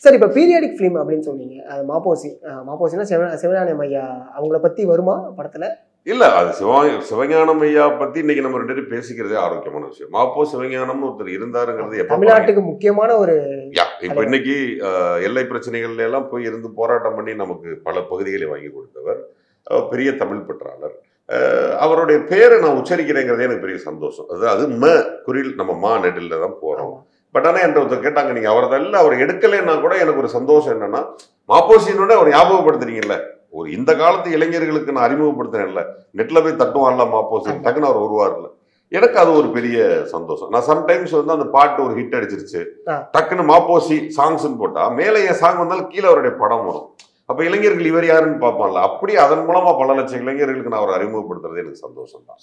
Sir இப்போ periodic film அப்படின்னு சொன்னீங்க அது மாப்போசி அஹ் மாப்போசினா சிவ சிவஞானம் ஐயா அவங்கள பத்தி வருமா படத்துல இல்ல அது சிவா சிவஞானம் ஐயா பத்தி இன்னைக்கு நம்ம ரெண்டு பேரும் பேசிக்கிறதே ஆரோக்கியமான விஷயம் மாப்போ சிவஞானம்னு ஒருத்தர் இருந்தாருங்கிறது எப்ப தமிழ்நாட்டுக்கு முக்கியமான ஒரு யா இப்போ இன்னைக்கு அஹ், எல்லை பிரச்சனைகள்ல எல்லாம் போய் இருந்து போராட்டம் பண்ணி நமக்கு பல பகுதிகளை வாங்கி கொடுத்தவர் அவர் பெரிய தமிழ் பற்றாளர் அஹ், அவருடைய பேரை நான் உச்சரிக்கிறேங்கிறதே எனக்கு பெரிய சந்தோஷம் அது அது ம குறில் நம்ம மா நெடில் தான் போறோம் பட் ஆனால் என்ற ஒருத்தர் கேட்டாங்க நீங்க அவர் இல்ல அவர் எடுக்கலைன்னா கூட எனக்கு ஒரு சந்தோஷம் என்னன்னா மாப்போசினோட அவர் ஞாபகப்படுத்துறீங்கல்ல ஒரு இந்த காலத்து இளைஞர்களுக்கு நான் அறிமுகப்படுத்துறேன்ல நெட்ல போய் தட்டுவான்ல மாப்போசி டக்குன்னு அவர் வருவார்ல எனக்கு அது ஒரு பெரிய சந்தோஷம் நான் சம்டைம்ஸ் வந்து அந்த பாட்டு ஒரு ஹிட் அடிச்சிருச்சு ஆ. டக்குன்னு மாப்போசி சாங்ஸ்னு போட்டா மேலே என் சாங் வந்தாலும் கீழே அவருடைய படம் வரும் அப்ப இளைஞர்கள் இவர் யாருன்னு பார்ப்பான்ல அப்படி அதன் மூலமா பல லட்சம் இளைஞர்களுக்கு நான் அவர் அறிமுகப்படுத்துறது எனக்கு சந்தோஷம் தான்